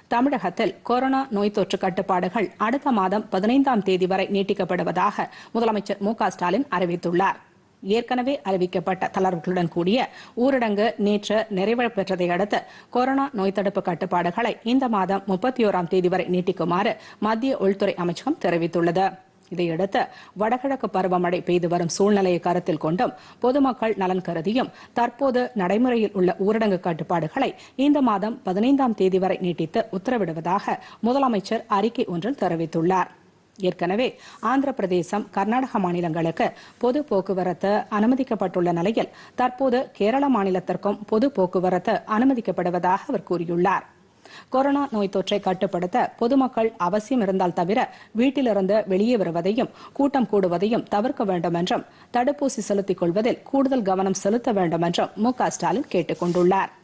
தமிழகத்தில் கொரோனா நோய் தொற்று கட்டுப்பாடுகள் அடுத்த மாதம் பதினைந்தாம் தேதி வரை நீட்டிக்கப்படுவதாக முதலமைச்சர் மு க ஸ்டாலின் அறிவித்துள்ளார் ஏற்கனவே அறிவிக்கப்பட்ட தளர்வுகளுடன் கூடிய ஊரடங்கு நேற்று நிறைவு பெற்றதை அடுத்து கொரோனா நோய் தடுப்பு கட்டுப்பாடுகளை இந்த மாதம் முப்பத்தி ஓராம் தேதி வரை நீட்டிக்குமாறு மத்திய உள்துறை அமைச்சகம் தெரிவித்துள்ளது இதையடுத்து வடகிழக்கு பருவமழை பெய்து வரும் சூழ்நிலையை கருத்தில் கொண்டும் பொதுமக்கள் நலன் கருதியும் தற்போது நடைமுறையில் உள்ள ஊரடங்கு கட்டுப்பாடுகளை இந்த மாதம் பதினைந்தாம் தேதி வரை நீட்டித்து உத்தரவிடுவதாக முதலமைச்சர் அறிக்கை ஒன்றில் தெரிவித்துள்ளார் ஏற்கனவே ஆந்திர பிரதேசம் கர்நாடக மாநிலங்களுக்கு பொது போக்குவரத்து அனுமதிக்கப்பட்டுள்ள நிலையில் தற்போது கேரள மாநிலத்திற்கும் பொது போக்குவரத்து அனுமதிக்கப்படுவதாக அவர் கூறியுள்ளார் கொரோனா நோய் தொற்றை கட்டுப்படுத்த பொதுமக்கள் அவசியம் இருந்தால் தவிர வீட்டிலிருந்து வெளியே வருவதையும் கூட்டம் கூடுவதையும் தவிர்க்க வேண்டும் என்றும் தடுப்பூசி செலுத்திக் கொள்வதில் கூடுதல் கவனம் செலுத்த வேண்டும் என்றும் மு க ஸ்டாலின் கேட்டுக் கொண்டுள்ளார்